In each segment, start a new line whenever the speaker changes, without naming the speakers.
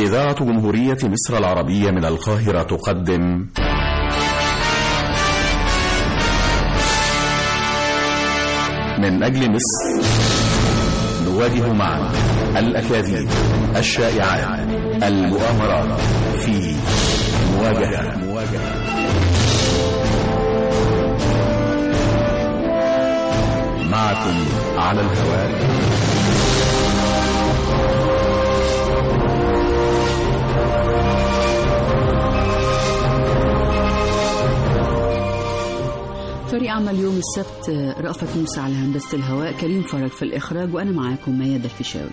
إذاعة جمهورية مصر العربية من القاهرة تقدم من أجل مصر نواجه معا الأكاذيب الشائعات المؤامرات في مواجهة مواجهة معكم على الهواء
فريق عمل يوم السبت رأفت موسى على هندسة الهواء كريم فرج في الإخراج وأنا معاكم ميادة الفيشاوي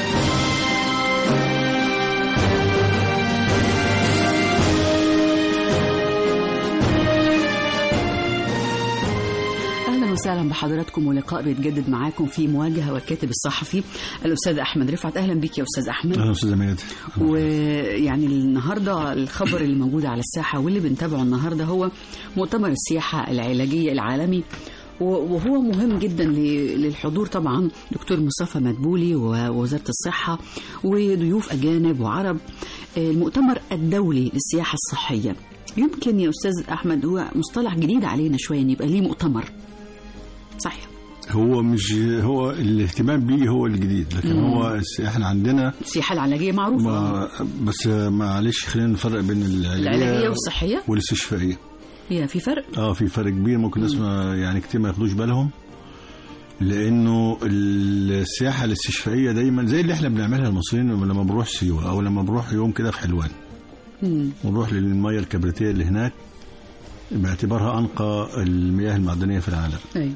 أهلا وسهلا بحضراتكم ولقاء بيتجدد معاكم في مواجهة والكاتب الصحفي الأستاذ أحمد رفعت أهلا بيك يا أستاذ أحمد
اهلا استاذه ميادة
ويعني النهارده الخبر اللي موجود على الساحه واللي بنتابعه النهارده هو مؤتمر السياحه العلاجيه العالمي وهو مهم جدا ل- للحضور طبعا دكتور مصطفى مدبولي ووزاره الصحه وضيوف اجانب وعرب المؤتمر الدولي للسياحه الصحيه يمكن يا استاذ احمد هو مصطلح جديد علينا شويه ان يبقى ليه مؤتمر صحيح
هو مش هو الاهتمام بيه هو الجديد لكن
مم.
هو الس- احنا عندنا
السياحه العلاجيه معروفه
ما بس معلش خلينا نفرق بين
العلاجيه
العلاجيه
والصحيه
والاستشفائيه
هي في فرق
اه في فرق كبير ممكن الناس ما- يعني كتير ما ياخدوش بالهم لانه السياحه الاستشفائيه دايما زي اللي احنا بنعملها المصريين لما بنروح سيوه او لما بنروح يوم كده في حلوان
مم.
ونروح للميه الكبريتيه اللي هناك باعتبارها انقى المياه المعدنيه في العالم
ايوه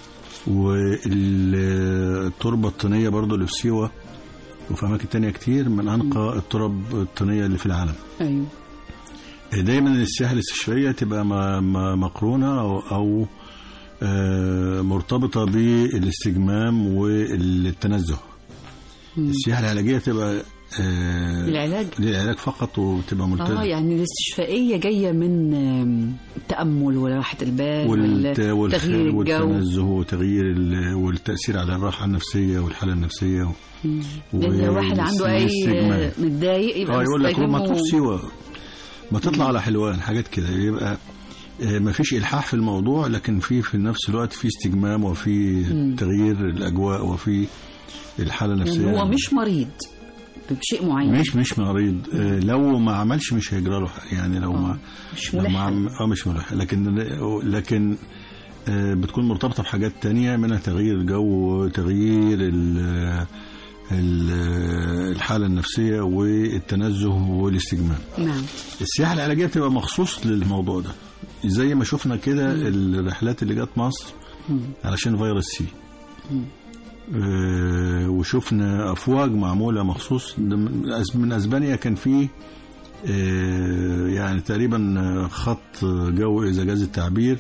والتربة الطينية برضو اللي في سيوة وفي أماكن تانية كتير من أنقى الترب الطينية اللي في العالم
ايوه
دايما السياحة الاستشفائية تبقى ما- ما- مقرونة أو, أو آه، مرتبطة بالاستجمام والتنزه
مم.
السياحة العلاجية تبقى آه،
العلاج
للعلاج فقط وتبقى
اه
ملتزمة
يعني الاستشفائيه جايه من آم، التامل وراحه البال
والت-
وال- تغيير
والخ-
الجو
والتنزه وتغيير ال- والتأثير على الراحة النفسية والحالة النفسية و...
مم. لان لو واحد عنده اي
والاستجمام.
متضايق يبقى
اه يقول لك
مستجم
ما
و-
تروح سيوه ما تطلع على حلوان حاجات كده يبقى ما فيش الحاح في الموضوع لكن في في نفس الوقت في استجمام وفي
مم.
تغيير الاجواء وفي الحاله النفسيه
يعني هو مش مريض بشيء معين
مش مش مريض آه، لو ما عملش مش هيجرى له حاجة. يعني لو ما
مش
لو ما
ملحق
عم- اه مش ملحق لكن لكن آه، بتكون مرتبطه بحاجات تانية منها تغيير الجو تغيير ال- ال- الحاله النفسيه والتنزه والاستجمام
نعم
السياحه العلاجيه بتبقى مخصوص للموضوع ده زي ما شفنا كده الرحلات اللي جت مصر
مم.
علشان فيروس سي
مم.
آه، وشفنا افواج معموله مخصوص ده من أس- من اسبانيا كان في آه، يعني تقريبا خط جو اذا جاز التعبير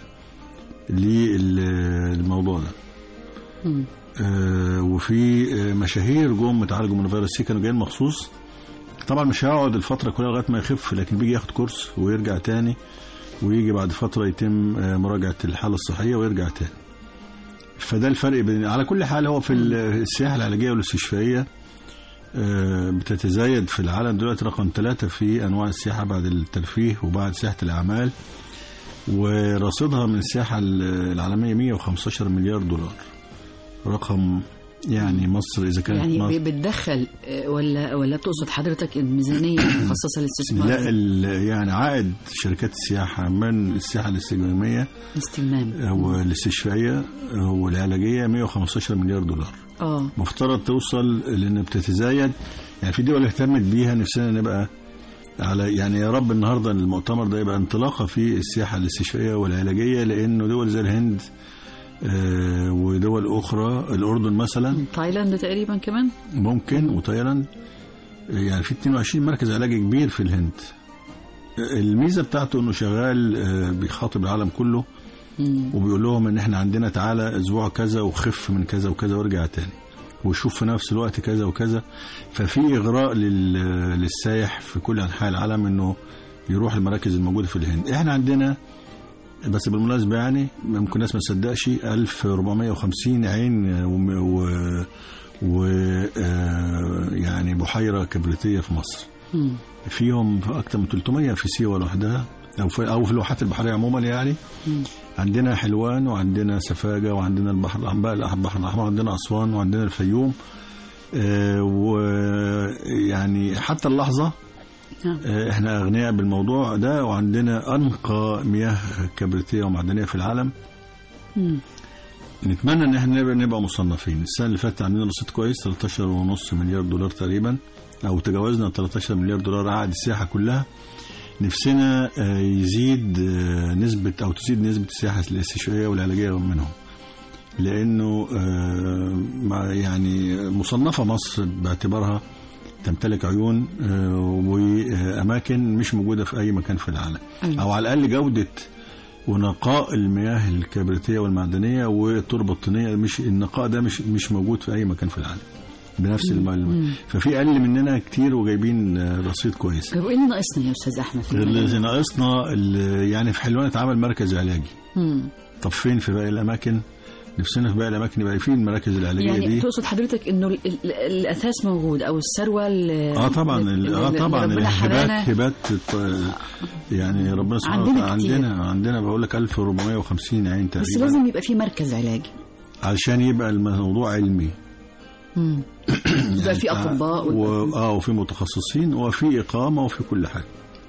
للموضوع ده
مم.
آه، وفي آه، مشاهير جم اتعالجوا من فيروس سي كانوا جايين مخصوص طبعا مش هيقعد الفتره كلها لغايه ما يخف لكن بيجي ياخد كورس ويرجع تاني ويجي بعد فتره يتم آه، مراجعه الحاله الصحيه ويرجع تاني فده الفرق بين على كل حال هو في ال- السياحه العلاجيه والاستشفائيه آه، بتتزايد في العالم دلوقتي رقم ثلاثة في أنواع السياحة بعد الترفيه وبعد سياحة الأعمال ورصيدها من السياحة العالمية 115 مليار دولار رقم يعني مصر إذا كانت
يعني
مصر
بتدخل آه، ولا ولا تقصد حضرتك الميزانيه المخصصه للاستثمار
لا ال- يعني عائد شركات السياحة من السياحة الاستجمامية
استجمام
والاستشفائية والعلاجية 115 مليار دولار
اه
مفترض توصل لان بتتزايد يعني في دول اهتمت بيها نفسنا نبقى على يعني يا رب النهارده المؤتمر ده يبقى انطلاقه في السياحه الاستشفائيه والعلاجيه لانه دول زي الهند آه، ودول اخرى الاردن مثلا
تايلاند تقريبا كمان
ممكن وتايلاند آه، يعني في 22 مركز علاجي كبير في الهند آه، الميزه بتاعته انه شغال آه، بيخاطب العالم كله
مم.
وبيقول لهم ان احنا عندنا تعالى اسبوع كذا وخف من كذا وكذا وارجع تاني وشوف في نفس الوقت كذا وكذا ففي اغراء لل- للسايح في كل انحاء العالم انه يروح المراكز الموجوده في الهند احنا عندنا بس بالمناسبه يعني ممكن الناس ما تصدقش 1450 عين و, و... و... آه، يعني بحيره كبريتيه في مصر
مم.
فيهم اكثر من 300 في سيوه لوحدها او في او في الواحات البحريه عموما يعني
مم.
عندنا حلوان وعندنا سفاجه وعندنا البحر الاحمر البحر الاحمر عندنا اسوان وعندنا الفيوم آه، ويعني حتى اللحظه
نعم.
آه، احنا اغنياء بالموضوع ده وعندنا انقى مياه كبريتيه ومعدنيه في العالم
مم.
نتمنى ان احنا نبقى, نبقى مصنفين السنه اللي فاتت عندنا رصيد كويس 13.5 مليار دولار تقريبا او تجاوزنا 13 مليار دولار عائد السياحه كلها نفسنا آه، يزيد آه، نسبه او تزيد نسبه السياحه الاستشفائيه والعلاجيه منهم لانه آه، مع- يعني مصنفه مصر باعتبارها تمتلك عيون آه، واماكن مش موجوده في اي مكان في العالم
أيوة.
او على الاقل جوده ونقاء المياه الكبريتيه والمعدنيه والتربه الطينيه مش النقاء ده مش مش موجود في اي مكان في العالم بنفس الماء ففي اقل مننا كتير وجايبين آه، رصيد كويس
طيب وايه اللي ناقصنا يا استاذ احمد في المجال
اللي
ده؟
ناقصنا اللي- يعني في حلوان اتعمل مركز علاجي
مم.
طب فين في باقي الاماكن نفسنا في باقي الاماكن يبقى في المراكز العلاجيه
يعني
دي
تقصد حضرتك انه ال- ال- الاساس موجود او الثروه ال-
اه طبعا ال-
اللي-
اه
اللي
طبعا
ربنا
الهبات
حمانا.
هبات الط- يعني ربنا سبحانه
عندنا
وتعالى
كتير.
عندنا عندنا بقول لك 1450 عين
بس
تقريبا
لازم يبقى في مركز علاجي
علشان يبقى الموضوع علمي
مم. يبقى في
يعني
اطباء
و...
وال-
اه وفي متخصصين وفي اقامه وفي كل حاجه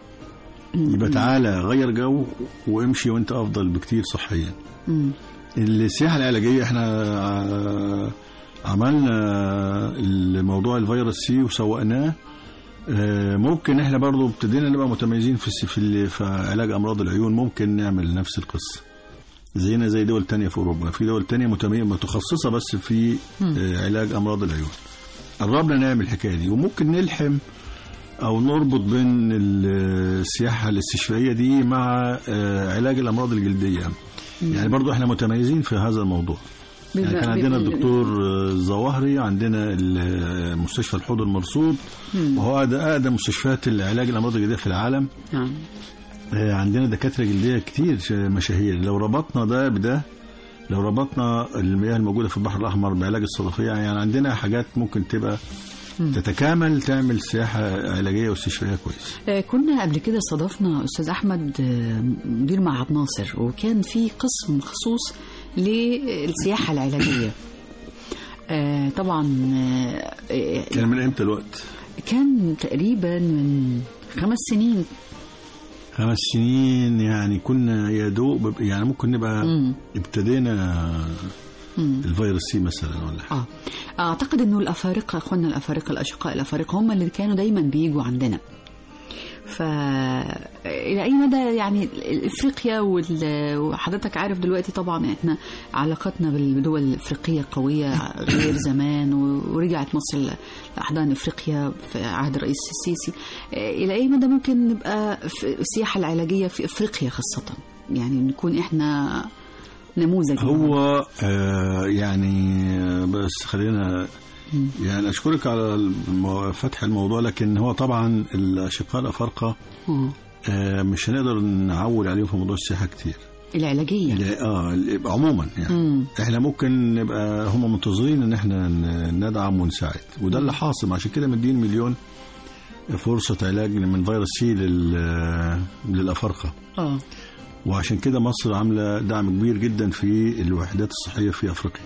يبقى تعالى غير جو وامشي وانت افضل بكتير صحيا
مم.
السياحه العلاجيه احنا آه، عملنا الموضوع الفيروس سي وسوقناه آه، ممكن احنا برضو ابتدينا نبقى متميزين في الس- في ال- في علاج امراض العيون ممكن نعمل نفس القصه زينا زي دول تانية في اوروبا في دول تانية متميزة متخصصه بس في آه، علاج امراض العيون قربنا نعمل الحكايه دي وممكن نلحم او نربط بين ال- السياحه الاستشفائيه دي مع آه، علاج الامراض الجلديه يعني برضو احنا متميزين في هذا الموضوع يعني
بما-
كان عندنا
بما-
الدكتور آه، الظواهري عندنا ال- مستشفى الحوض المرصود وهو أقد- اقدم مستشفيات العلاج الامراض الجلديه في العالم
نعم
آه، عندنا دكاتره جلديه كتير ش- مشاهير لو ربطنا ده بده لو ربطنا المياه الموجوده في البحر الاحمر بعلاج الصدفيه يعني عندنا حاجات ممكن تبقى تتكامل تعمل سياحه علاجيه واستشفائيه كويس
آه، كنا قبل كده استضفنا استاذ احمد آه، مدير معهد ناصر وكان في قسم مخصوص للسياحه العلاجيه آه، طبعا آه، آه،
كان من امتى الوقت؟
كان تقريبا من خمس سنين
خمس سنين يعني كنا يا دوب يعني ممكن نبقى
مم.
ابتدينا
مم.
الفيروس سي مثلا ولا حاجه
اه اعتقد انه الافارقه اخواننا الافارقه الاشقاء الافارقه هم اللي كانوا دايما بيجوا عندنا ف الى اي مدى يعني افريقيا وال- وحضرتك عارف دلوقتي طبعا احنا علاقتنا بالدول الافريقيه قويه غير زمان و- ورجعت مصر لاحضان افريقيا في عهد الرئيس السيسي الى اي مدى ممكن نبقى في السياحه العلاجيه في افريقيا خاصه يعني نكون احنا نموذج
هو آه يعني آه، بس خلينا يعني اشكرك على المو- فتح الموضوع لكن هو طبعا الاشقاء الافارقه
آه.
آه مش هنقدر نعول عليهم في موضوع السياحه كتير
العلاجيه
لا، اه ال- عموما يعني
مم.
احنا ممكن نبقى هم منتظرين ان احنا ن- ندعم ونساعد وده اللي حاصل عشان كده مدين مليون فرصه علاج من فيروس سي لل- للافارقه
اه
وعشان كده مصر عامله دعم كبير جدا في الوحدات الصحيه في افريقيا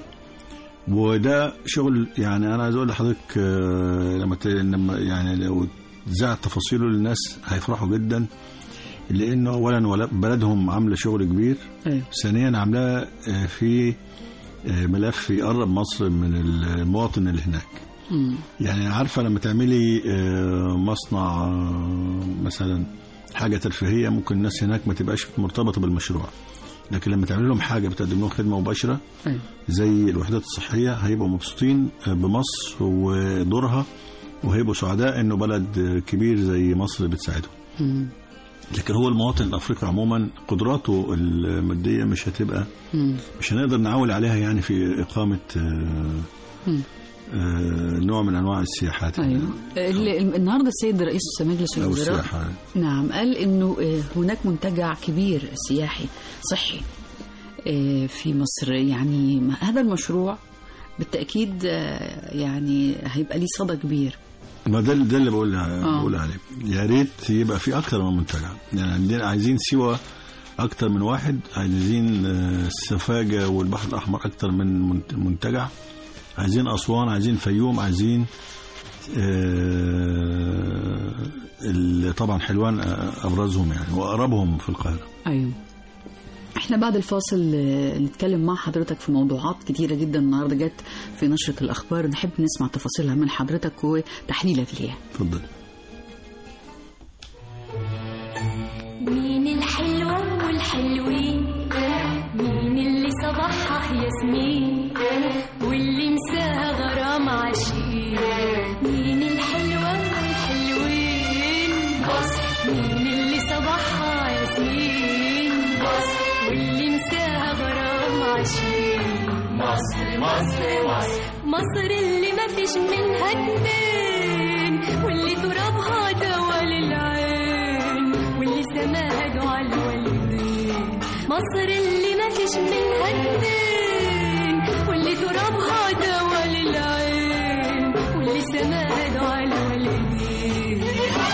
وده شغل يعني انا عايز اقول لحضرتك آه، لما ت- لما يعني لو ذاعت تفاصيله للناس هيفرحوا جدا لانه اولا ولا- بلدهم عامله شغل كبير
ايوه
ثانيا عاملاه آه، في آه، ملف يقرب مصر من المواطن اللي هناك
مم.
يعني عارفه لما تعملي آه، مصنع آه، مثلا حاجه ترفيهيه ممكن الناس هناك ما تبقاش مرتبطه بالمشروع لكن لما تعمل لهم حاجه بتقدم لهم خدمه مباشره
ايوه
زي الوحدات الصحيه هيبقوا مبسوطين آه، بمصر ودورها وهيبقوا سعداء انه بلد آه، كبير زي مصر بتساعدهم
مم.
لكن هو المواطن الافريقي عموما قدراته الماديه مش هتبقى
مم.
مش هنقدر نعول عليها يعني في اقامه آه،
مم.
آه، نوع من انواع السياحات
ايوه ال- النهارده السيد رئيس مجلس
او
الوزراء
السياحه
نعم قال انه آه، هناك منتجع كبير سياحي صحي آه، في مصر يعني م- هذا المشروع بالتاكيد آه، يعني هيبقى ليه صدى كبير
ما ده ده اللي بقول بقول عليه يا ريت يبقى في اكتر من منتجع يعني عندنا عايزين سيوه اكتر من واحد عايزين آه، السفاجه والبحر الاحمر اكتر من منت- منتجع عايزين اسوان عايزين فيوم عايزين آه، ال- طبعا حلوان آه، ابرزهم يعني واقربهم في القاهره
ايوه احنا بعد الفاصل آه، نتكلم مع حضرتك في موضوعات كتيرة جدا النهارده جت في نشرة الأخبار نحب نسمع تفاصيلها من حضرتك وتحليلك ليها
اتفضل
مين الحلوة والحلوين مين اللي صباحها ياسمين واللي مساها غرام عشقين مين الحلوة والحلوين بص مين اللي صباحها ياسمين بص واللي مساها غرام عشقين مصر مصر مصر مصر اللي ما فيش منها اتنين واللي ترابها دوا للعين واللي سماها دعا الوالدين مصر اللي ما فيش منها اتنين واللي ترابها دوا للعين واللي سماها دعا الوالدين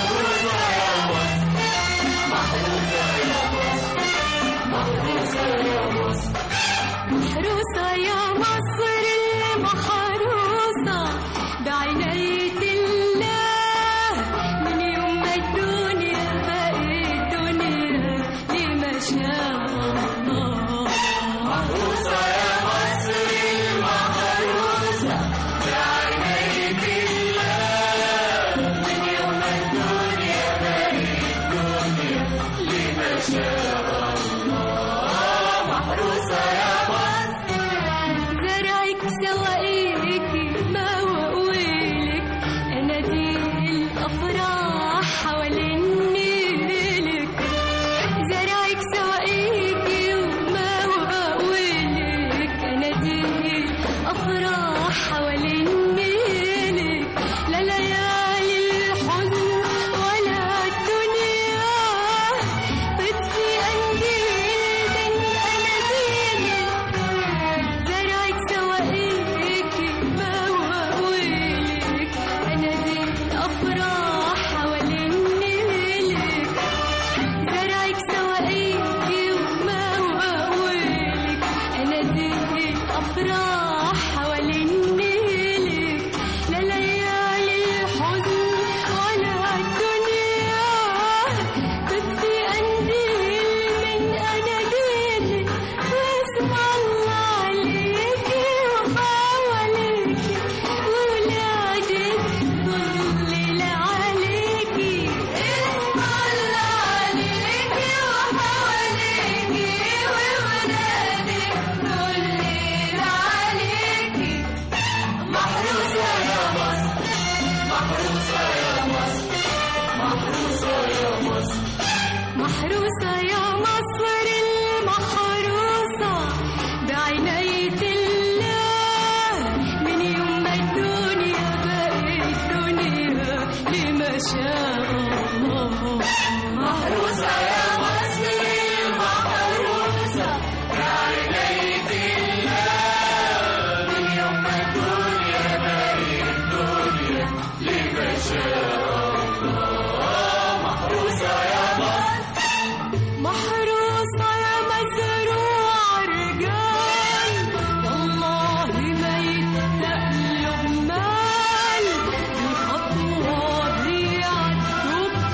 محروسة يا مصر المحروسة بعناية الله من يوم ما الدنيا بقت دنيا لما شاء الله محروسة يا مصر المحروسة بعناية الله من يوم ما الدنيا بقت دنيا لما شاء الله محروسة يا زرعك سواقيك ما وقولك انا دي الافراح حوالين نيلك زرعك سواقيك وما وقولك انا دي الافراح حوالين نيلك لا ليالي الحزن ولا الدنيا تطفي قنديل من اناديلك زرعك سواقيك ما وقولك انا دي الافراح حوالين نيلك زرعك سواقيك وما وقولك انا دي الافراح حوالين نيلك لا ليالي الحزن ولا الدنيا تطفي قنديل من اناديلك واسم الله عليكي وحواليكي وولادك ظلل عليكي اسم الله عليكي وحواليكي وولادك ظلل عليكي محروسة يا مصر محروسة يا مصر محروسة يا مصر محروسة يا مصر المحروسة بعناية الله من يوم ما الدنيا بقت دنيا لما شاء الله محروسة يا مصر المحروسة بعناية الله من يوم ما الدنيا بقت دنيا لما شاء الله محروسة يا مصر محروسة يا مزروع رجال والله ما يتقلب مال الخطوة بيعدوا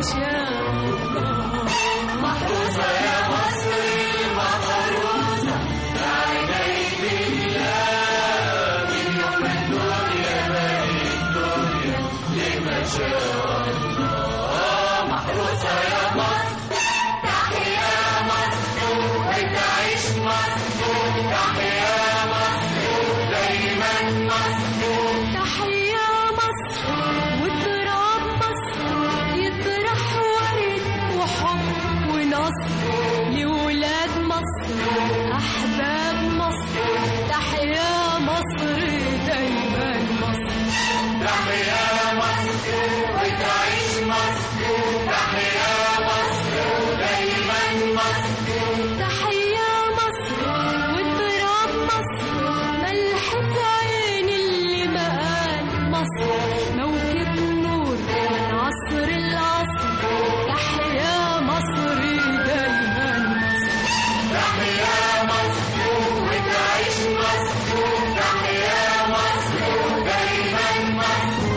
شاء الله محروسة يا مصر محروسة بعينيك الله من يوم الدنيا بقت الدنيا لما شاء الله محروسة يا مصر تحيا مصر وتعيش مصر تحيا مصر دايما مصر تحيا مصر وتراب مصر يطرح ورد وحب ونصر لولاد مصر أحباب مصر تحيا مصر دايما مصر تحيا مصر وتعيش مصر تحيا مصر دايما مصر تحيا مصر وتراب مصر ملح في عين اللي مقال مصر موكب نور من عصر العصر تحيا مصر دايما مصر تحيا مصر وتعيش مصر تحيا مصر دايما مصر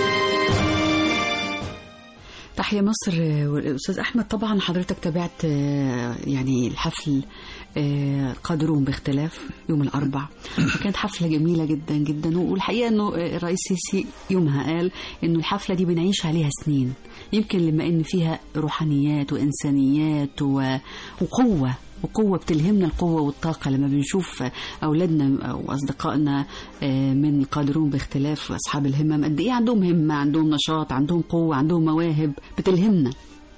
تحيا مصر آه، أستاذ أحمد طبعا حضرتك تابعت آه، يعني الحفل آه، قادرون باختلاف يوم الأربع فكانت حفلة جميلة جدا جدا والحقيقة أنه آه، الرئيس السيسي يومها قال أنه الحفلة دي بنعيش عليها سنين يمكن لما أن فيها روحانيات وإنسانيات و- وقوة وقوة بتلهمنا القوة والطاقة لما بنشوف أولادنا أو أصدقائنا آه، من القادرون باختلاف أصحاب الهمم قد إيه عندهم همة عندهم نشاط عندهم قوة عندهم مواهب بتلهمنا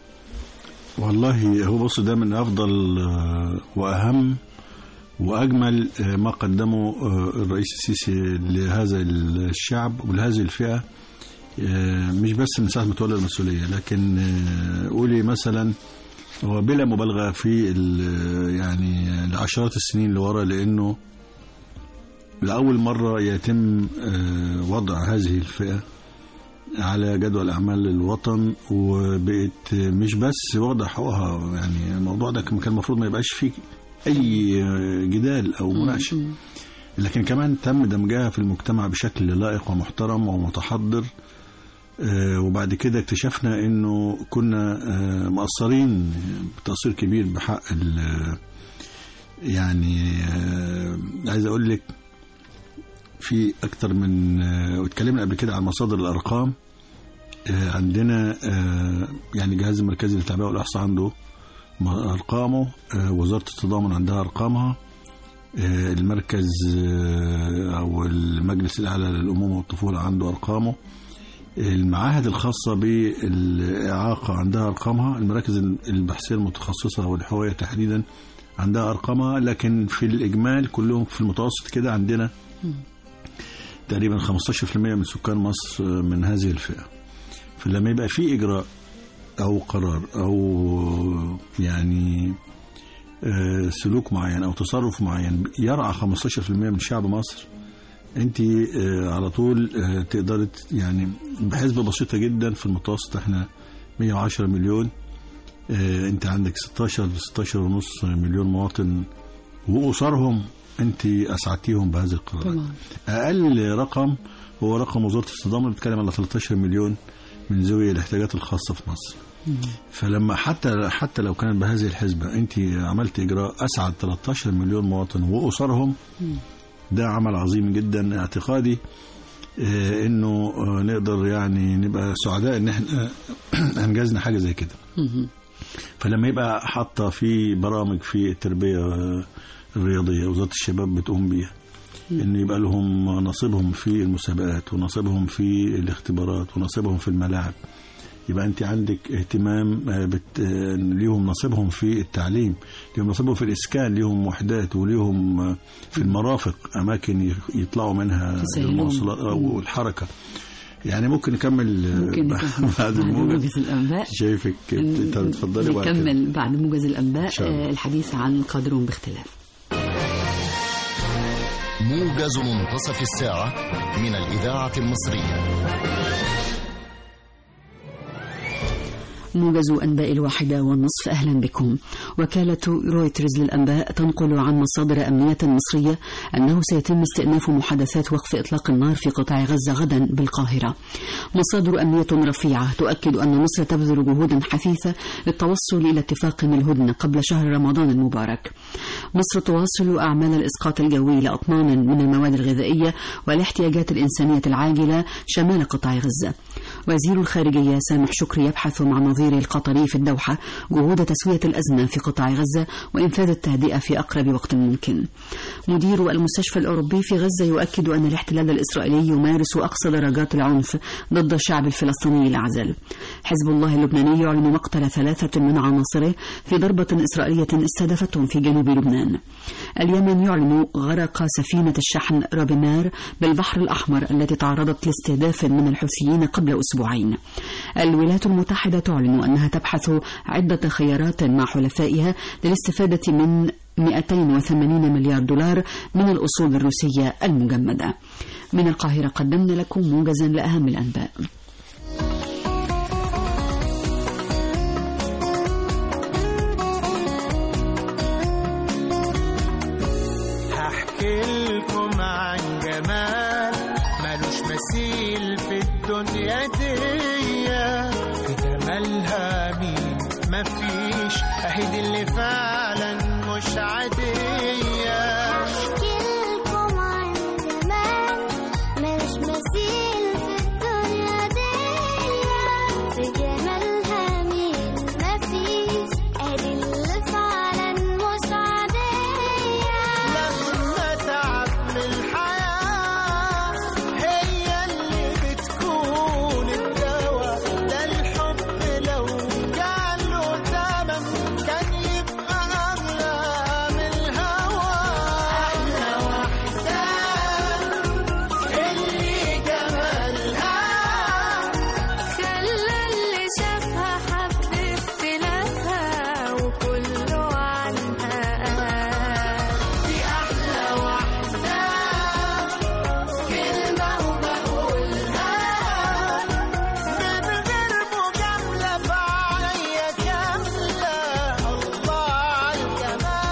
والله هو بص ده من افضل آه، واهم واجمل آه، ما قدمه آه، الرئيس السيسي لهذا الشعب ولهذه الفئه آه، مش بس من ساعه ما تولى المسؤوليه لكن آه، قولي مثلا هو بلا مبالغه في ال- يعني العشرات السنين اللي ورا لانه لاول مره يتم آه، وضع هذه الفئه على جدول اعمال الوطن وبقت مش بس واخده حقوقها يعني الموضوع ده كان المفروض ما يبقاش فيه اي جدال او مناقشه لكن كمان تم دمجها في المجتمع بشكل لائق ومحترم ومتحضر آه، وبعد كده اكتشفنا انه كنا آه، مقصرين تقصير كبير بحق ال- يعني آه، عايز اقول لك في اكتر من آه، واتكلمنا قبل كده عن مصادر الارقام آه، عندنا آه، يعني الجهاز المركزي للتعبئه والاحصاء عنده م- ارقامه آه، وزاره التضامن عندها ارقامها آه، المركز آه، او المجلس الاعلى للامومه والطفوله عنده ارقامه المعاهد الخاصة بالإعاقة عندها أرقامها المراكز البحثية المتخصصة والحوية تحديدا عندها أرقامها لكن في الإجمال كلهم في المتوسط كده عندنا تقريبا 15% من سكان مصر من هذه الفئة فلما يبقى في إجراء أو قرار أو يعني آه، سلوك معين أو تصرف معين يرعى 15% من شعب مصر انت آه، على طول آه، تقدري ت- يعني بحسبة بسيطة جدا في المتوسط احنا 110 مليون آه، انت عندك 16 ل 16 ونص مليون مواطن واسرهم انت اسعدتيهم بهذه القرارات
طبعا
اقل رقم هو رقم وزاره التضامن بيتكلم على 13 مليون من ذوي الاحتياجات الخاصه في مصر فلما حتى حتى لو كانت بهذه الحسبه انت عملت اجراء اسعد 13 مليون مواطن واسرهم ده عمل عظيم جدا اعتقادي آه، انه آه، نقدر يعني نبقى سعداء ان احنا انجزنا حاجه زي كده
مهم.
فلما يبقى حاطه في برامج في التربيه آه، الرياضيه وزاره الشباب بتقوم بيها ان يبقى لهم نصيبهم في المسابقات ونصيبهم في الاختبارات ونصيبهم في الملاعب يبقى انت عندك اهتمام آه، بت... آه، ليهم نصيبهم في التعليم ليهم نصيبهم في الاسكان ليهم وحدات وليهم آه، في المرافق اماكن ي- يطلعوا منها
تسهلهم.
المواصلات او الحركه يعني ممكن نكمل آه،
ممكن نكمل
بعد
بعد
الموجز
موجز الأنباء
شايفك انت بتفضلي وبعد كده.
نكمل بعد موجز الأنباء
إن شاء الله.
آه، الحديث عن القادرون باختلاف
موجز منتصف الساعة من الإذاعة المصرية
موجز أنباء الواحدة والنصف أهلا بكم وكالة رويترز للأنباء تنقل عن مصادر أمنية مصرية أنه سيتم استئناف محادثات وقف إطلاق النار في قطاع غزة غدا بالقاهرة مصادر أمنية رفيعة تؤكد أن مصر تبذل جهودا حثيثة للتوصل إلى اتفاق الهدنة قبل شهر رمضان المبارك مصر تواصل أعمال الإسقاط الجوي لأطنان من المواد الغذائية والاحتياجات الإنسانية العاجلة شمال قطاع غزة وزير الخارجية سامح شكري يبحث مع نظيره القطري في الدوحة جهود تسوية الأزمة في قطاع غزة وإنفاذ التهدئة في أقرب وقت ممكن مدير المستشفى الأوروبي في غزة يؤكد أن الاحتلال الإسرائيلي يمارس أقصى درجات العنف ضد الشعب الفلسطيني الأعزل حزب الله اللبناني يعلن مقتل ثلاثة من عناصره في ضربة إسرائيلية استهدفتهم في جنوب لبنان اليمن يعلن غرق سفينة الشحن رابيمار بالبحر الأحمر التي تعرضت لاستهداف من الحوثيين قبل أسبوعين الولايات المتحدة تعلن أنها تبحث عدة خيارات مع حلفائها للاستفادة من 280 مليار دولار من الأصول الروسية المجمدة من القاهرة قدمنا لكم موجزا لأهم الأنباء
هحكي لكم عن جمال ملوش مثيل في الدنيا دي في جمالها مين مفيش اهي دي اللي فعلا مش عادية
احكيلكم عن جمال مش مثيل في الدنيا دي في جمالها مين مفيش ادي اللي فعلا مش عادية
لما تعب من الحياة هي اللي بتكون الدواء ده الحب لو كان له تمن كان يبقى أغلى من الهوى أحلى واحدة اللي جمالها
خلى اللي شافها حب اختلافها وكله عنها
دي أحلى واحدة كلمة وبقولها من غير مجاملة فعليا كاملة الله على الجمال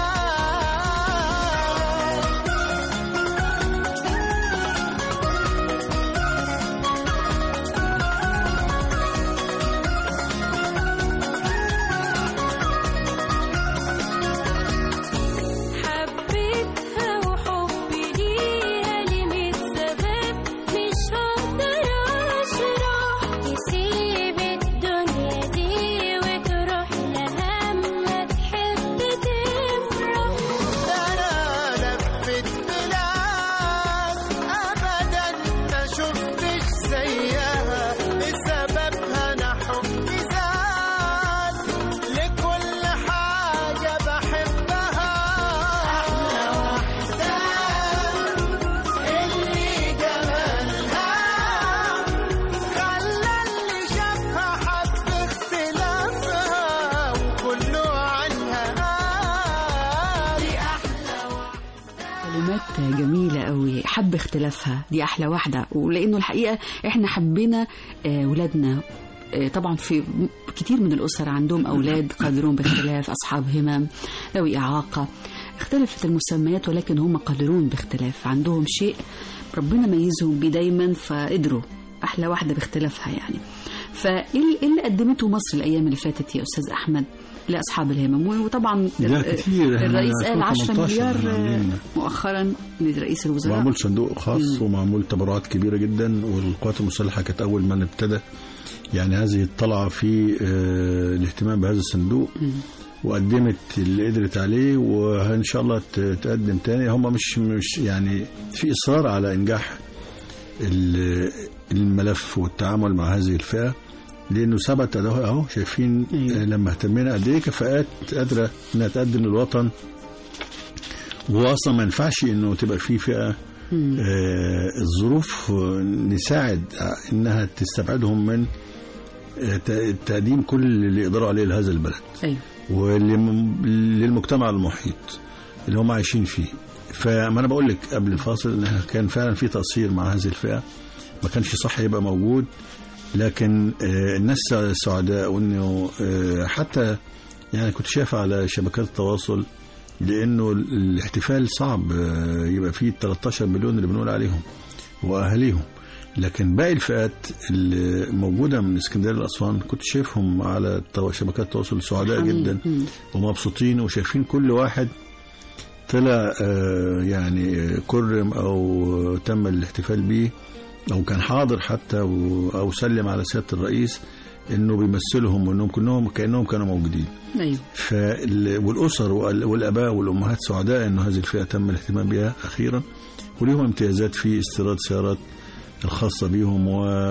حبيتها وحبي ليها لميت سبب مش هقدر اشرح تسيب الدنيا دي وتروح لها ما تحب تفرح
أنا لفت بلاد أبدا ما شفتش زيها بسببها أنا حبي زاد لكل حاجة بحبها أحلى واحدة اللي جمالها خلى اللي شافها حب اختلافها وكله عنها دي أحلى
كلمات جميلة قوي حب اختلافها دي أحلى واحدة ولأنه الحقيقة إحنا حبينا آه، ولادنا آه، طبعا في م- كتير من الأسر عندهم أولاد قادرون باختلاف أصحاب همم ذوي إعاقة اختلفت المسميات ولكن هم قادرون باختلاف عندهم شيء ربنا ميزهم بيه دايما فقدروا أحلى واحدة باختلافها يعني فإيه اللي- إيه اللي قدمته مصر الأيام اللي فاتت يا أستاذ أحمد لأصحاب الهمم وطبعا
ده كتير. إحنا
الرئيس قال 10
2018
مليار
إحنا عاملين-
مؤخرا لرئيس الوزراء
معمول صندوق خاص ومعمول تبرعات كبيرة جدا والقوات المسلحة كانت أول من ابتدى يعني هذه الطلعة في آه، الاهتمام بهذا الصندوق وقدمت اللي قدرت عليه وإن شاء الله ت- تقدم تاني هم مش مش يعني في إصرار على إنجاح ال- الملف والتعامل مع هذه الفئة لأنه ثبت أهو أهو شايفين
أيوة.
آه، لما اهتمينا قد إيه كفاءات قادرة إنها تقدم للوطن واصلا ما ينفعش انه تبقى في فئه آه الظروف آه، نساعد انها تستبعدهم من آه، ت- تقديم كل اللي يقدروا عليه لهذا البلد
أيوة.
وللمجتمع المحيط اللي هم عايشين فيه فما انا بقول لك قبل الفاصل ان كان فعلا في تقصير مع هذه الفئه ما كانش صح يبقى موجود لكن آه، الناس سعداء وانه آه، حتى يعني كنت شايف على شبكات التواصل لانه الاحتفال صعب آه، يبقى فيه 13 مليون اللي بنقول عليهم واهاليهم لكن باقي الفئات اللي موجوده من اسكندريه لاسوان كنت شايفهم على التو- شبكات التواصل سعداء
حميد.
جدا
مم.
ومبسوطين وشايفين كل واحد طلع آه، يعني كرم او تم الاحتفال بيه او كان حاضر حتى و- او سلم على سياده الرئيس انه بيمثلهم وانهم كلهم كانهم كانوا موجودين
ايوه
فال- والاسر وال- والاباء والامهات سعداء انه هذه الفئه تم الاهتمام بها اخيرا وليهم امتيازات في استيراد سيارات الخاصه بهم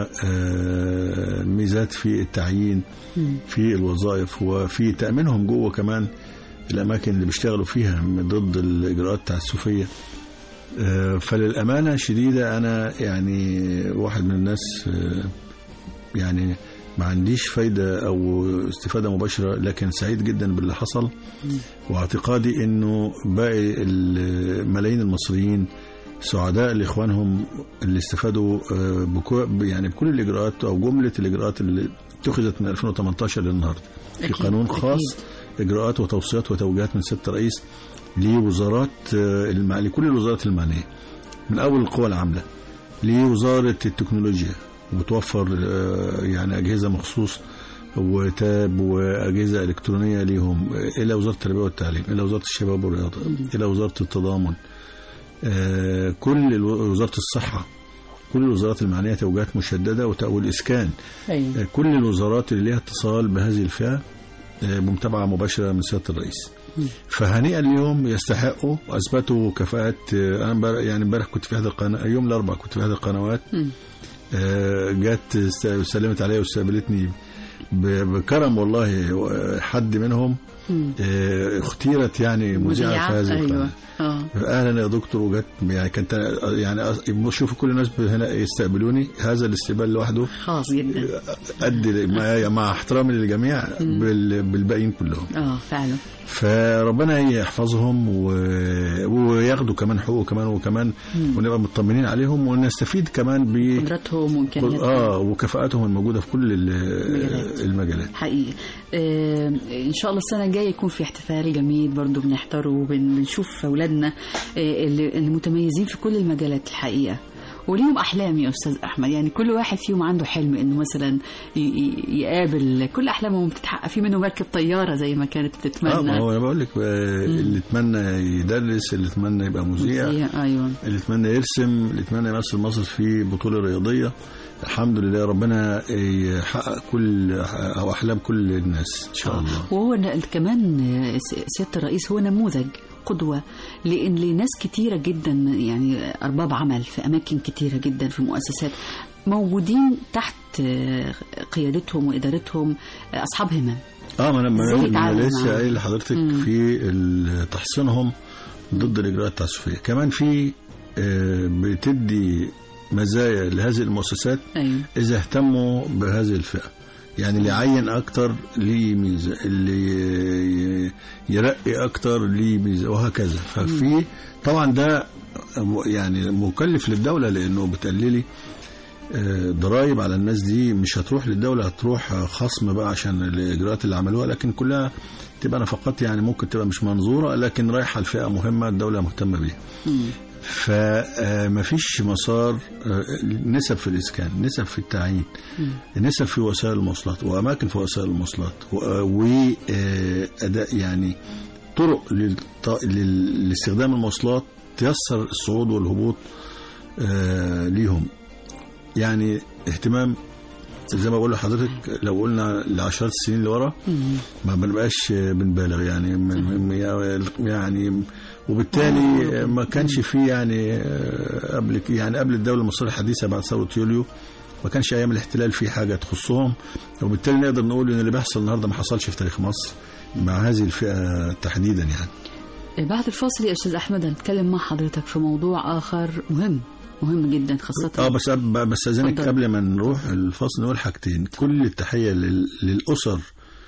وميزات في التعيين في الوظائف وفي تامينهم جوه كمان الاماكن اللي بيشتغلوا فيها ضد الاجراءات التعسفيه آه، فللامانه شديده انا يعني واحد من الناس آه، يعني ما عنديش فايدة أو استفادة مباشرة لكن سعيد جدا باللي حصل واعتقادي أنه باقي الملايين المصريين سعداء لإخوانهم اللي استفادوا آه، بكو يعني بكل الإجراءات أو جملة الإجراءات اللي اتخذت من 2018 للنهاردة في
أكيد،
قانون خاص إجراءات وتوصيات وتوجيهات من سيادة الرئيس لوزارات آه، المع... لكل الوزارات المعنية من أول القوى العاملة لوزارة التكنولوجيا وبتوفر آه، يعني أجهزة مخصوص وتاب وأجهزة إلكترونية ليهم آه، إلى وزارة التربية والتعليم إلى وزارة الشباب والرياضة إلى وزارة التضامن آه، كل الو- وزارة الصحة كل الوزارات المعنية توجيهات مشددة وت- والإسكان
ايوه
آه، كل الوزارات اللي ليها اتصال بهذه الفئة آه، بمتابعة مباشرة من سيادة الرئيس فهنيئا اليوم يستحقوا واثبتوا كفاءات آه، انا امبارح يعني امبارح كنت في احدى القناه يوم الاربعاء كنت في احدى القنوات
مم.
آه، جت است- سلمت عليا واستقبلتني ب- بكرم والله و- حد منهم
مم.
آه، اختيرت يعني مذيعه في هذه
ايوه
القناه
اه
اهلا يا دكتور وجت يعني كانت يعني أص- شوفوا كل الناس هنا يستقبلوني هذا الاستقبال لوحده
خاص جدا
قد مع- مع احترامي للجميع بال- بالباقيين كلهم
اه فعلا
فربنا يحفظهم و... وياخدوا كمان حقوق كمان وكمان ونبقى مطمنين عليهم ونستفيد كمان ب
قدراتهم وامكانياتهم
اه وكفاءاتهم الموجوده في كل ال-
المجالات.
المجالات
حقيقي آه ان شاء الله السنه الجايه يكون في احتفال جميل برضو بنحضره وبنشوف اولادنا آه اللي اللي متميزين في كل المجالات الحقيقه وليهم احلام يا استاذ احمد يعني كل واحد فيهم عنده حلم انه مثلا ي- ي- يقابل كل احلامهم بتتحقق في منهم مركب طياره زي ما كانت
اه
بتتمنى
ما هو انا بقول لك آه، اللي يتمنى يدرس اللي يتمنى يبقى مذيع
ايوه
اللي يتمنى يرسم اللي يتمنى يمثل مصر في بطوله رياضيه الحمد لله ربنا يحقق كل او احلام كل الناس ان شاء الله
وهو ن- كمان آه، س- سياده الرئيس هو نموذج قدوة لأن لناس كتيرة جدا يعني أرباب عمل في أماكن كتيرة جدا في مؤسسات موجودين تحت آه، قيادتهم وإدارتهم آه، أصحاب همم
اه ما انا ما
إزاي
أنا
يتعامل
لسه
معاهم؟
قايل لحضرتك
مم.
في ال- تحصينهم ضد الاجراءات التعسفيه كمان في آه، بتدي مزايا لهذه المؤسسات
أيوة
اذا اهتموا بهذه الفئه يعني اللي يعين اكتر ليه ميزه اللي ي- يرقي اكتر ليه ميزه وهكذا ففي طبعا ده يعني مكلف للدوله لانه بتقللي آه، ضرائب على الناس دي مش هتروح للدوله هتروح آه، خصم بقى عشان الاجراءات اللي عملوها لكن كلها تبقى نفقات يعني ممكن تبقى مش منظوره لكن رايحه لفئه مهمه الدوله مهتمه بيها فما فيش مسار آه، نسب في الاسكان نسب في التعيين نسب في وسائل المواصلات واماكن في وسائل المواصلات واداء يعني طرق للط- لل- لاستخدام المواصلات تيسر الصعود والهبوط آه، ليهم يعني اهتمام زي ما بقول لحضرتك لو قلنا لعشرات السنين اللي ورا ما بنبقاش بنبالغ يعني م- م- يعني وبالتالي ما كانش في يعني آه، قبل يعني قبل الدوله المصريه الحديثه بعد ثوره يوليو ما كانش ايام الاحتلال في حاجه تخصهم وبالتالي نقدر نقول ان اللي بيحصل النهارده ما حصلش في تاريخ مصر مع هذه الفئه تحديدا يعني
بعد الفاصل يا أستاذ أحمد هنتكلم مع حضرتك في موضوع آخر مهم مهم جدا خاصة
اه بس بس اذنك
اتفضل.
قبل ما نروح الفاصل نقول حاجتين كل التحيه لل- للاسر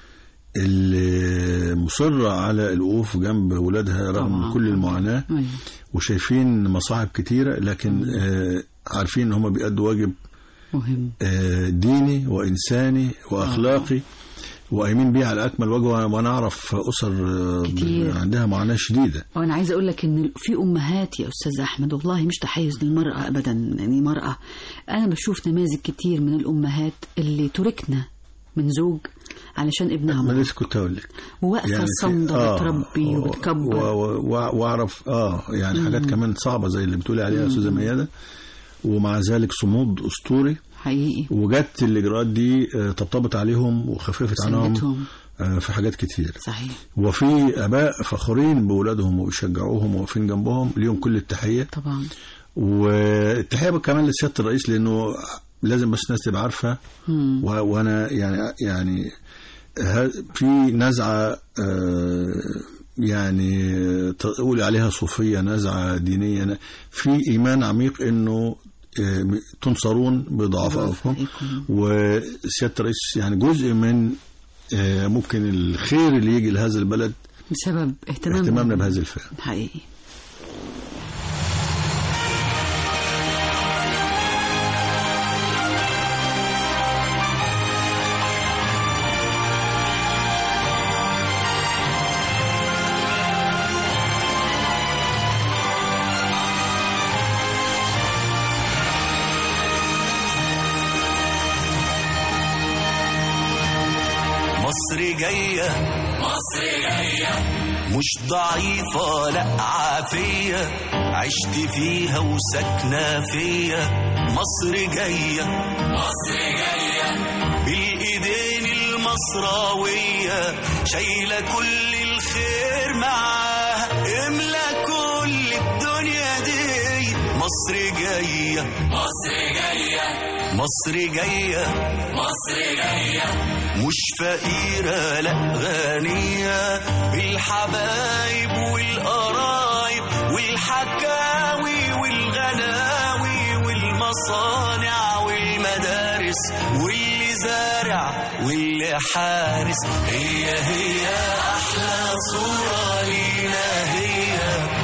اللي مصره على الوقوف جنب ولادها رغم
طبعاً.
كل المعاناه
أيوة.
وشايفين مصاعب كتيره لكن آه عارفين ان هم بيأدوا واجب
مهم
آه، ديني وانساني واخلاقي وقايمين بيه على اكمل وجه وأنا- وانا اعرف اسر آه،
كتير.
عندها معاناه شديده
وانا عايزه اقول لك ان في امهات يا استاذ احمد والله مش تحيز للمراه ابدا يعني مراه انا بشوف نماذج كتير من الامهات اللي تركنا من زوج علشان ابنها
ما
مرض
لسه كنت اقول لك
وواقفه
في-
صامده
آه،
بتربي
و-
وبتكبر
و- و- واعرف اه يعني حاجات كمان صعبه زي اللي بتقولي عليها يا استاذه مياده ومع ذلك صمود اسطوري
حقيقي
وجت الاجراءات دي آه، طبطبت عليهم وخففت عنهم
سلمتهم
آه، في حاجات كتير
صحيح
وفي اباء فخورين بولادهم ويشجعوهم وواقفين جنبهم ليهم كل التحيه
طبعا
والتحيه كمان لسياده الرئيس لانه لازم بس الناس تبقى عارفه
مم.
و- وانا يعني يعني ه- في نزعه آه، يعني تقول عليها صوفيه نزعه دينيه في ايمان عميق انه آه، تنصرون بضعفائكم
بضعفائكم.
وسياده الرئيس يعني جزء من آه، ممكن الخير اللي يجي لهذا البلد
بسبب اهتمامنا
اهتمامنا بهذه الفئه
حقيقي
مصر جاية مصر جاية مش ضعيفة لا عافية عشت فيها وساكنة فيا مصر جاية مصر جاية بالإيدين المصراوية شايلة كل الخير معاها املى كل الدنيا دي مصر جاية مصر جاية مصر جاية مصر جاية مش فقيرة لا غنية بالحبايب والقرايب والحكاوي والغناوي والمصانع والمدارس واللي زارع واللي حارس هي هي أحلى صورة لينا هي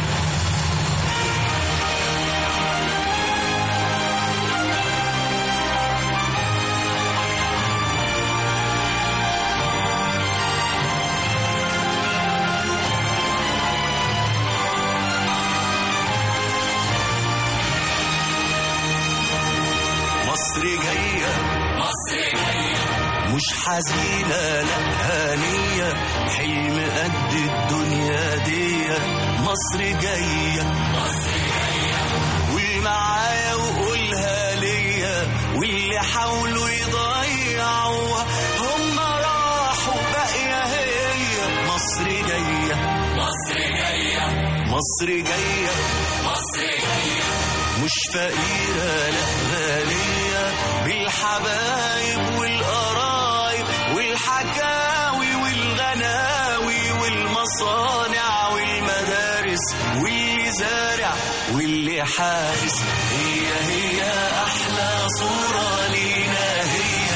مصر جاية مصر جاية مش حزينة لا هانية حلم قد الدنيا دي مصر جاية مصر جاية قول معايا وقولها ليا واللي حاولوا يضيعوها هم راحوا باقية هي مصر جاية مصر جاية مصر جاية مصر جاية مش فقيرة لا غالية بالحبايب والقرايب والحكاوي والغناوي والمصانع والمدارس واللي زارع واللي حارس هي هي أحلى صورة لينا هي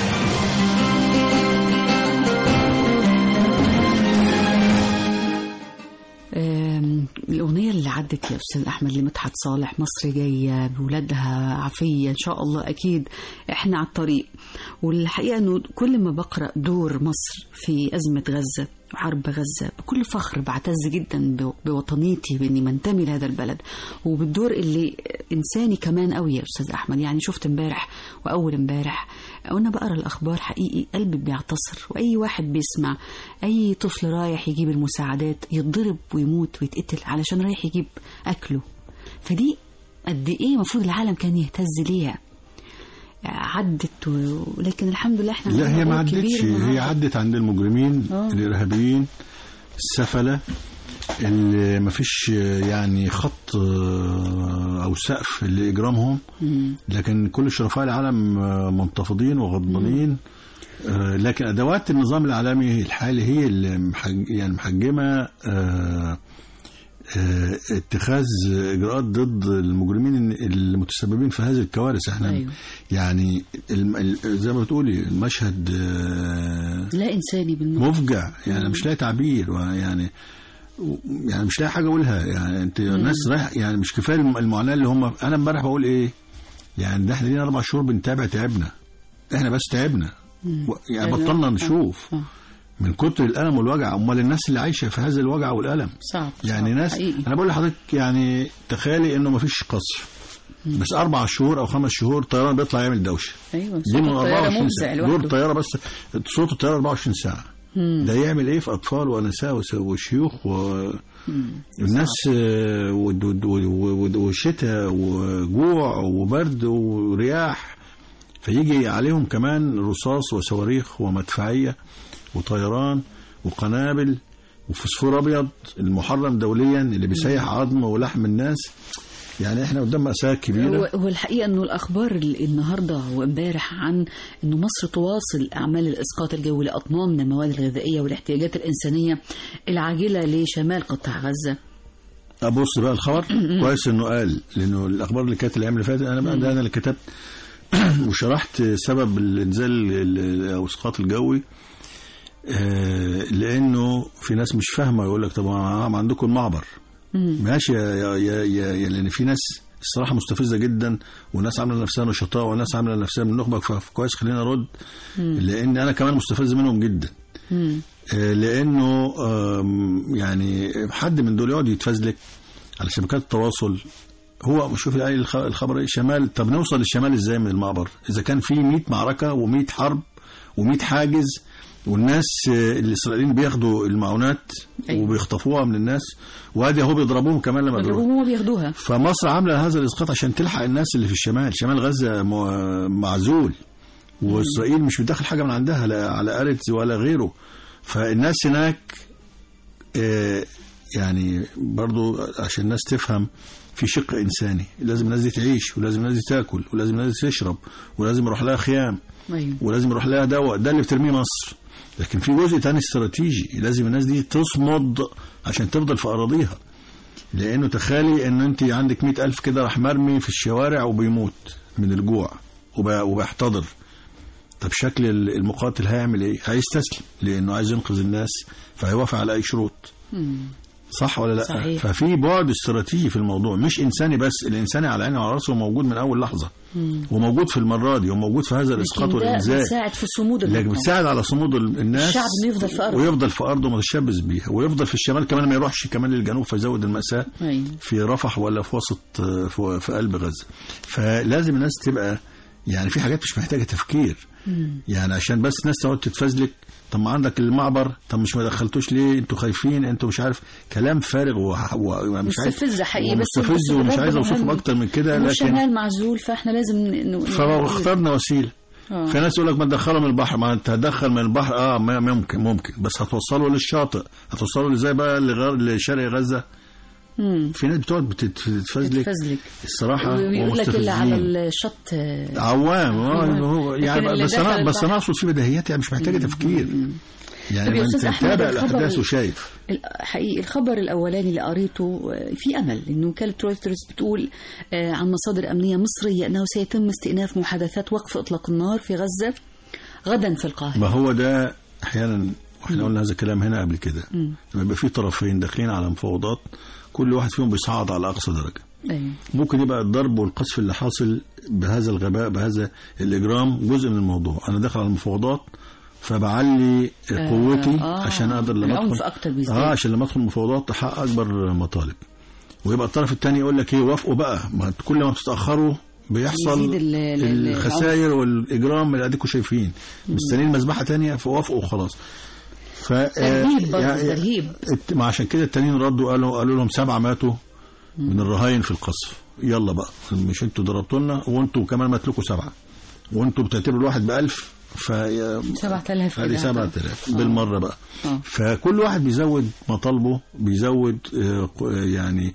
آم، الأغنية اللي عدت يا أستاذ أحمد لمدحت صالح مصر جاية بولادها عافية إن شاء الله أكيد إحنا على الطريق والحقيقة أنه كل ما بقرأ دور مصر في أزمة غزة وحرب غزة بكل فخر بعتز جدا ب- بوطنيتي بإني منتمي لهذا البلد وبالدور اللي إنساني كمان قوي يا أستاذ أحمد يعني شفت امبارح وأول امبارح وأنا بقرأ الأخبار حقيقي قلبي بيعتصر وأي واحد بيسمع أي طفل رايح يجيب المساعدات يتضرب ويموت ويتقتل علشان رايح يجيب أكله فدي قد إيه المفروض العالم كان يهتز ليها عدت و... لكن الحمد لله احنا
لا هي
عندنا
ما
دور كبير
عدتش هي
النهاردة.
عدت عند المجرمين
آه.
الارهابيين السفله اللي ما فيش يعني خط آه، او سقف لاجرامهم
مم.
لكن كل شرفاء العالم آه، منتفضين وغضبانين آه، لكن ادوات النظام العالمي الحالي هي اللي محج يعني محجمه آه، آه، اتخاذ اجراءات ضد المجرمين المتسببين في هذه الكوارث احنا
أيوة.
يعني الم- ال- زي ما بتقولي المشهد آه،
لا إنساني بالمرة
مفجع يعني مش لاقي تعبير يعني يعني مش لاقي حاجه اقولها يعني انت الناس رايح يعني مش كفايه الم- المعاناه اللي هم انا امبارح بقول ايه يعني ده احنا لينا اربع شهور بنتابع تعبنا احنا بس تعبنا و- يعني
أيوة.
بطلنا
آه.
نشوف
آه.
من كتر الالم والوجع امال الناس اللي عايشه في هذا الوجع والالم
صعب
يعني
صعب.
ناس
حقيقي.
انا بقول لحضرتك يعني تخيلي انه ما فيش قصف بس اربع شهور او خمس شهور طيران بيطلع يعمل دوشه
ايوه
دي
صوت
من
الطياره
24
مفزع
ساعه دور
لوحده
الطياره بس صوت الطياره 24 ساعه ده يعمل ايه في اطفال ونساء وس- وشيوخ والناس آه، ود- ود- ود- وشتاء وجوع وبرد ورياح فيجي عليهم كمان رصاص وصواريخ ومدفعيه وطيران وقنابل وفوسفور ابيض المحرم دوليا اللي بيسيح عظم ولحم الناس يعني احنا قدام مأساة كبيرة
هو هو الحقيقه انه الاخبار ال- النهارده وامبارح عن انه مصر تواصل اعمال الاسقاط الجوي لاطنان من المواد الغذائيه والاحتياجات الانسانيه العاجله لشمال قطاع غزه
ابص بقى الخبر كويس انه قال لانه الاخبار اللي كانت الايام اللي فاتت انا بقى ده انا اللي كتبت وشرحت سبب الانزال ال- ال- او الاسقاط الجوي آه، لانه في ناس مش فاهمه يقول لك طب ما عندكم المعبر ماشي يا, يا, يا, يا, يا لان في ناس الصراحه مستفزه جدا وناس عامله نفسها نشطاء وناس عامله نفسها من النخبه فكويس خلينا ارد لان انا كمان مستفز منهم جدا آه، لانه آم، يعني حد من دول يقعد يتفزلك على شبكات التواصل هو شوف الآية الخ- الخبر إيه؟ شمال طب نوصل للشمال ازاي من المعبر اذا كان في 100 معركه و100 حرب و100 حاجز والناس آه، الاسرائيليين بياخدوا المعونات
أيوة.
وبيخطفوها من الناس وادي اهو بيضربوهم كمان لما
اللي
بيروحوا
هم بياخدوها
فمصر عامله هذا الاسقاط عشان تلحق الناس اللي في الشمال شمال غزه م- معزول واسرائيل مش بتدخل حاجه من عندها لا على اريتز ولا غيره فالناس هناك آه، يعني برضو عشان الناس تفهم في شق انساني لازم الناس دي تعيش ولازم الناس دي تاكل ولازم الناس دي تشرب ولازم يروح لها خيام
ايوه
ولازم يروح لها دواء ده اللي بترميه مصر لكن في جزء تاني استراتيجي لازم الناس دي تصمد عشان تفضل في أراضيها لأنه تخيلي أن أنت عندك مئة ألف كده راح مرمي في الشوارع وبيموت من الجوع وب- وبيحتضر طب شكل المقاتل هيعمل ايه؟ هيستسلم لأنه عايز ينقذ الناس فهيوافق على أي شروط صح ولا لا؟
صحيح.
ففي بعد استراتيجي في الموضوع مش انساني بس الانساني على عيني وعلى راسه موجود من اول لحظه وموجود في المره دي وموجود في هذا الاسقاط
لكن ده
والانزال
بيساعد في صمود
لكن
المقاومة.
بتساعد على صمود ال- الناس
الشعب إنه يفضل في أرضه.
ويفضل في ارضه متشبث بيها ويفضل في الشمال كمان ما يروحش كمان للجنوب فيزود المأساة
أيوة.
في رفح ولا في وسط آه، في في قلب غزة فلازم الناس تبقى يعني في حاجات مش محتاجة تفكير يعني عشان بس ناس تقعد تتفزلك طب ما عندك المعبر طب مش ما دخلتوش ليه انتوا خايفين انتوا مش عارف كلام فارغ وح- ومش عارف
مستفز حقيقي بس
مستفز ومش
برضه
عايز اوصفه
مهم.
اكتر من كده
إنه
لكن
الشمال معزول فاحنا لازم ن- ن-
فاخترنا وسيله
آه.
في ناس يقول لك ما تدخله من البحر ما انت هتدخل من البحر اه ما- ممكن ممكن بس هتوصله للشاطئ هتوصله ازاي بقى لغر... لشرق غزه
مم.
في ناس بتقعد بتت- بتتفزلك
تتفزلك
الصراحه
ويقول لك اللي على
ومستفزين.
الشط آه،
عوام اه
أيوة.
هو
لكن
يعني
اللي
بس
دخل
انا بس
البحر-
انا اقصد في بديهيات يعني مش محتاجه تفكير
طب
يعني
يا
ما انت
أستاذ أحمد،
متابع
الخبر
الاحداث
ال-
وشايف
ال- حقيقي الخبر الأولاني اللي قريته آه، في أمل إن وكالة رويترز بتقول آه، عن مصادر أمنية مصرية أنه سيتم استئناف محادثات وقف إطلاق النار في غزة غدا في القاهرة
ما هو ده احيانا واحنا قلنا هذا الكلام هنا قبل كده لما يبقى في طرفين داخلين على مفاوضات كل واحد فيهم بيصعد على اقصى درجه
أيوة.
ممكن يبقى الضرب والقذف اللي حاصل بهذا الغباء بهذا الإجرام جزء من الموضوع أنا داخل على المفاوضات فبعلي قوتي
آه.
عشان أقدر لما
العنف
أدخل
أكتر بيزداد.
آه عشان لما أدخل المفاوضات أحقق أكبر مطالب ويبقى الطرف الثاني يقول لك إيه وافقوا بقى ما كل ما بتتأخروا بيحصل
يزيد ال- ال- ال-
الخسائر والإجرام اللي أديكم شايفين مستنيين مذبحة تانية فوافقوا وخلاص ف
ترهيب برضه،
يعني-
ترهيب.
الت- ما عشان كده التانيين ردوا قالوا قالوا لهم سبعة ماتوا من الرهاين في القصف يلا بقى مش انتوا ضربتوا لنا وانتوا كمان مات لكم سبعة وانتوا بتعتبروا الواحد بألف ف
7000
هذه
كده.
7000 بالمرة بقى
آه.
فكل واحد بيزود مطالبه بيزود آه، ق- يعني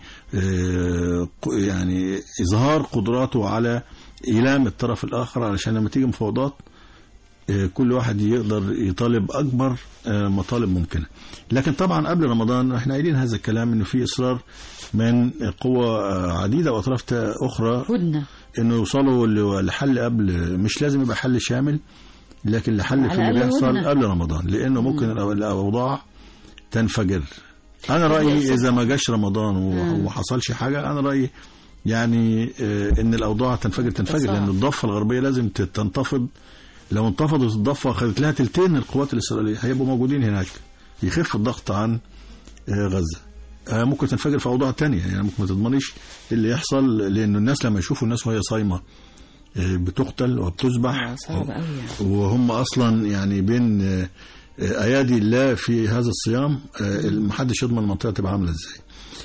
آه، ق- يعني إظهار قدراته على إيلام الطرف الآخر علشان لما تيجي مفاوضات آه، كل واحد يقدر يطالب اكبر آه، مطالب ممكنه لكن طبعا قبل رمضان احنا قايلين هذا الكلام انه في اصرار من قوى آه، عديده واطراف تا- اخرى
هدنة
انه يوصلوا ل- لحل قبل مش لازم يبقى حل شامل لكن لحل
على
في اللي
الأقل
بيحصل
هدنة.
قبل رمضان لانه ممكن الأو- الاوضاع تنفجر انا
يا
رايي
أستاذ.
اذا ما جاش رمضان و- وحصلش حاجه انا رايي يعني آه، ان الاوضاع تنفجر تنفجر
تصاعد.
لان الضفه الغربيه لازم ت- تنتفض لو انتفضت الضفه خدت لها تلتين القوات الاسرائيليه هيبقوا موجودين هناك يخف الضغط عن آه، غزه آه، ممكن تنفجر في اوضاع تانية يعني ممكن ما تضمنيش اللي يحصل لان الناس لما يشوفوا الناس وهي صايمه آه، بتقتل وبتذبح
صعب قوي يعني
وهم اصلا يعني بين آه، آه، ايادي الله في هذا الصيام آه، محدش يضمن المنطقه تبقى عامله ازاي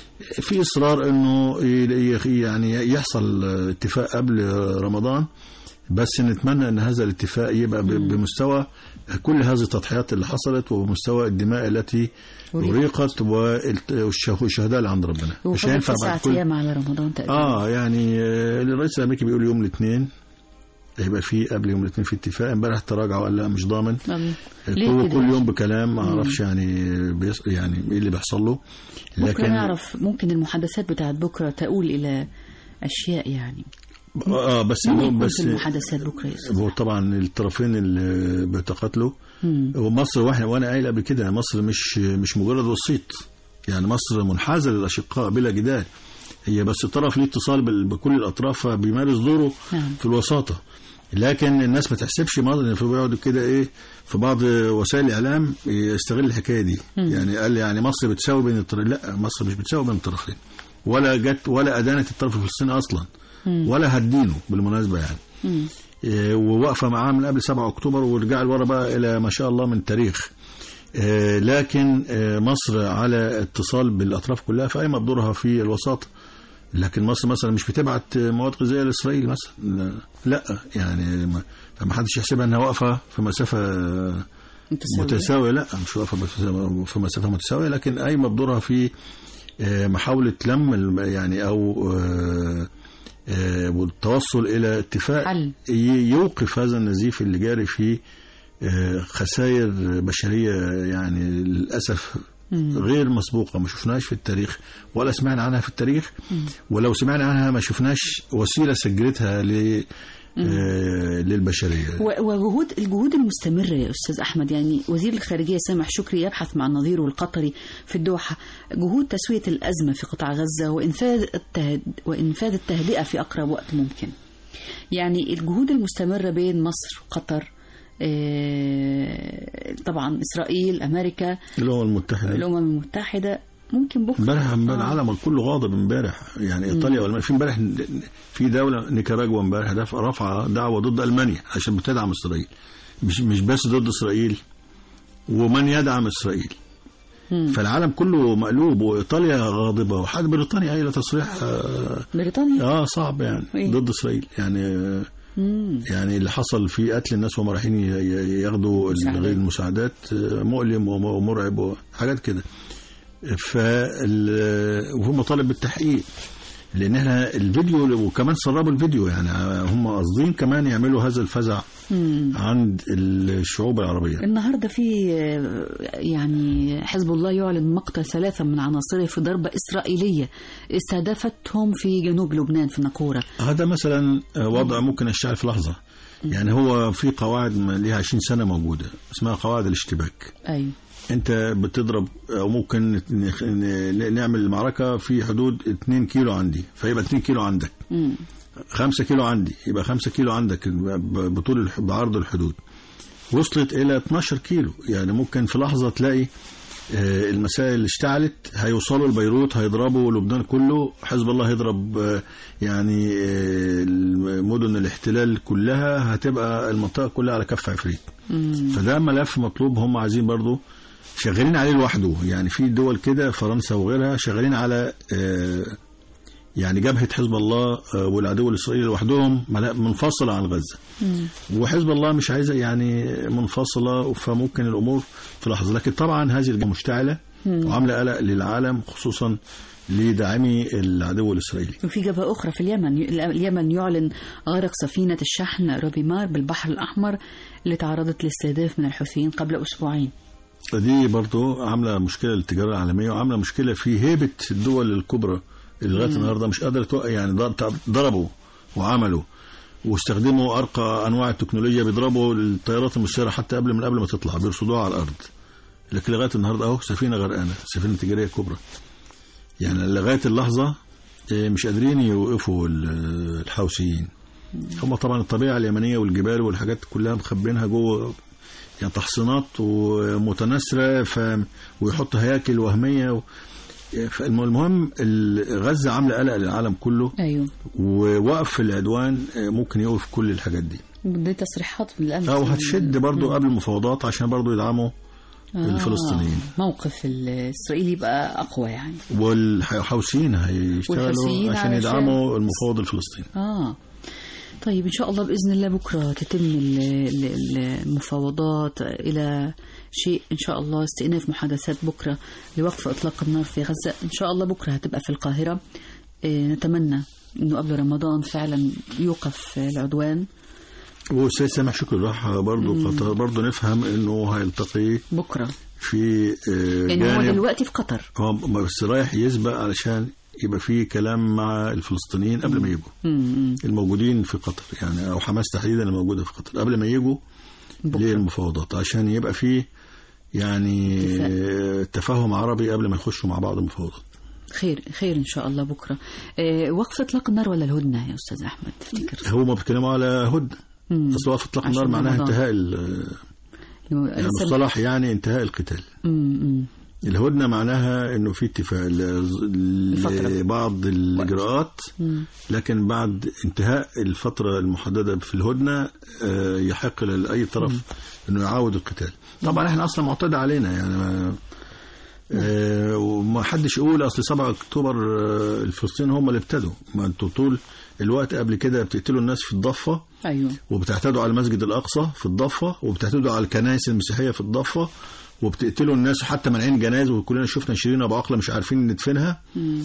في اصرار انه ي- يعني يحصل آه، اتفاق قبل رمضان بس نتمنى ان هذا الاتفاق يبقى ب- بمستوى كل هذه التضحيات اللي حصلت وبمستوى الدماء التي
أريقت.
اريقت والش- والشهداء اللي عند ربنا مش
وفضل
هينفع
تسعة
بعد كل
أيام على رمضان تقريبا
اه يعني آه، الرئيس الامريكي بيقول يوم الاثنين هيبقى في قبل يوم الاثنين في اتفاق امبارح تراجع وقال لا مش ضامن
نعم. ليه
هو
كده؟
كل يوم بكلام ما اعرفش يعني بيص... يعني ايه اللي بيحصل له
بكرة نعرف ممكن المحادثات بتاعت بكرة تؤول إلى أشياء يعني
اه بس
مين
هو
يكون
بس
في المحادثات بكرة يا أستاذ؟
هو طبعا الطرفين اللي بيتقاتلوا ومصر واحنا وانا قايل قبل كده مصر مش مش مجرد وسيط يعني مصر منحازه للاشقاء بلا جدال هي بس طرف ليه اتصال بال- بكل الاطراف فبيمارس دوره
نعم.
في الوساطه لكن الناس ما تحسبش مصر في بيقعدوا كده ايه في بعض وسائل الاعلام يستغل الحكايه دي يعني قال يعني مصر بتساوي بين الطرفين لا مصر مش بتساوي بين الطرفين ولا جت ولا ادانت الطرف الفلسطيني اصلا ولا هتدينه بالمناسبه يعني إيه، وواقفه معاه من قبل 7 اكتوبر ورجع لورا بقى الى ما شاء الله من تاريخ آه، لكن آه، مصر على اتصال بالاطراف كلها فقايمه بدورها في الوساطه لكن مصر مثلا مش بتبعت مواد غذائيه لاسرائيل مثلا لا, لا يعني ما فما حدش يحسبها انها واقفه في مسافه
متساوية.
متساويه لا مش واقفه بس- في مسافه متساويه لكن قايمه بدورها في آه، محاوله لم الم- يعني او آه، آه، والتوصل الى اتفاق
حل.
ي- يوقف هذا النزيف اللي جاري فيه آه، خسائر بشريه يعني للاسف غير مسبوقه ما شفناش في التاريخ ولا سمعنا عنها في التاريخ ولو سمعنا عنها ما شفناش وسيله سجلتها ل آه، للبشريه
و- وجهود الجهود المستمرة يا أستاذ أحمد يعني وزير الخارجية سامح شكري يبحث مع نظيره القطري في الدوحة جهود تسوية الأزمة في قطاع غزة وإنفاذ التهد... وإنفاذ التهدئة في أقرب وقت ممكن يعني الجهود المستمرة بين مصر وقطر آه، طبعا إسرائيل أمريكا
الامم المتحده
الأمم المتحدة ممكن بكرة
امبارح امبارح
آه.
العالم كله غاضب امبارح يعني ايطاليا والمانيا في امبارح في دوله نيكاراجوا امبارح دف- رفع دعوه ضد المانيا عشان بتدعم اسرائيل مش مش بس ضد اسرائيل ومن يدعم اسرائيل فالعالم كله مقلوب وايطاليا غاضبه وحد بريطانيا قايله تصريح آه،
بريطانيا
اه صعب يعني
إيه؟
ضد اسرائيل يعني آه،
مم.
يعني اللي حصل في قتل الناس وهم رايحين ي- ي- ياخدوا
مساعدات.
غير المساعدات آه، مؤلم وم- ومرعب وحاجات كده فال وهم طالب بالتحقيق لان احنا الفيديو وكمان سربوا الفيديو يعني هم قاصدين كمان يعملوا هذا الفزع عند الشعوب العربيه
النهارده في آه، يعني حزب الله يعلن مقتل ثلاثة من عناصره في ضربة إسرائيلية استهدفتهم في جنوب لبنان في نقورة
هذا مثلا وضع ممكن يشتغل في لحظه يعني هو في قواعد ليها 20 سنه موجوده اسمها قواعد الاشتباك
أيوة
انت بتضرب او ممكن نخ- ن- نعمل المعركه في حدود 2 كيلو عندي فيبقى 2 كيلو عندك
مم.
5 كيلو عندي يبقى 5 كيلو عندك ب- بطول الح- بعرض الحدود وصلت الى 12 كيلو يعني ممكن في لحظه تلاقي آه، المسائل اللي اشتعلت هيوصلوا لبيروت هيضربوا لبنان كله حزب الله هيضرب آه، يعني آه، مدن الاحتلال كلها هتبقى المنطقه كلها على كف عفريت فده ملف مطلوب هم عايزين برضو شغالين عليه لوحده يعني في دول كده فرنسا وغيرها شغالين على آه، يعني جبهة حزب الله آه، والعدو الإسرائيلي لوحدهم ملا- منفصلة عن غزة وحزب الله مش عايزة يعني منفصلة فممكن الأمور في لحظة لكن طبعا هذه الجبهة مشتعلة وعاملة قلق للعالم خصوصا لداعمي العدو الإسرائيلي
وفي جبهة أخرى في اليمن اليمن يعلن غرق سفينة الشحن روبيمار بالبحر الأحمر اللي تعرضت لاستهداف من الحوثيين قبل أسبوعين
دي برضو عاملة مشكلة للتجارة العالمية وعاملة مشكلة في هيبة الدول الكبرى اللي لغاية النهاردة مش قادرة توقع يعني ضر- ضربوا وعملوا واستخدموا أرقى أنواع التكنولوجيا بيضربوا الطيارات المسيرة حتى قبل من قبل ما تطلع بيرصدوها على الأرض لكن لغاية النهاردة أهو سفينة غرقانة سفينة تجارية كبرى يعني لغاية اللحظة آه، مش قادرين يوقفوا ال- الحوثيين هم طبعا الطبيعه اليمنيه والجبال والحاجات كلها مخبينها جوه يعني تحصينات ومتناثره ف... ويحط هياكل وهميه و... فالمهم ال- غزه عامله قلق للعالم كله
ايوه
ووقف العدوان آه، ممكن يوقف كل الحاجات دي
دي تصريحات من الامس
او هتشد برضو قبل المفاوضات عشان برضو يدعموا الفلسطينيين
موقف الاسرائيلي يبقى اقوى يعني
والحوثيين هيشتغلوا
والحوثيين
عشان
علشان-
يدعموا المفاوض الفلسطيني
اه طيب ان شاء الله باذن الله بكره تتم ال- ال- المفاوضات الى شيء ان شاء الله استئناف محادثات بكره لوقف اطلاق النار في غزه ان شاء الله بكره هتبقى في القاهره آه، نتمنى انه قبل رمضان فعلا يوقف العدوان
والسيد سامح شكري راح برضو قطر برضو نفهم انه هيلتقي
بكره
في آه،
يعني هو
جانب
دلوقتي في قطر
هو بس رايح يسبق علشان يبقى في كلام مع الفلسطينيين قبل ما يجوا
مم.
الموجودين في قطر يعني او حماس تحديدا الموجوده في قطر قبل ما يجوا
بكرة.
للمفاوضات عشان يبقى في يعني
اتفاق.
آه، تفاهم عربي قبل ما يخشوا مع بعض المفاوضات
خير خير ان شاء الله بكره آه، وقف اطلاق النار ولا الهدنه يا استاذ احمد تفتكر
هو ما بيتكلموا على هدنه
مم.
اصل وقف اطلاق
عشان
النار معناها
رمضان.
انتهاء ال- يعني
لسه-
مصطلح يعني انتهاء القتال
مم، مم.
الهدنه معناها انه في اتفاق ل-
فترة.
لبعض الاجراءات
مم.
لكن بعد انتهاء الفتره المحدده في الهدنه آه، يحق لاي طرف انه يعاود القتال طبعا احنا اصلا معتاد علينا يعني ما- آه، وما حدش يقول اصل 7 اكتوبر آه، الفلسطينيين هم اللي ابتدوا ما انتوا طول الوقت قبل كده بتقتلوا الناس في الضفه
ايوه
وبتعتدوا على المسجد الأقصى في الضفة وبتعتدوا على الكنائس المسيحية في الضفة وبتقتلوا الناس حتى مانعين جنازة وكلنا شفنا شيرين أبو عقلة مش عارفين ندفنها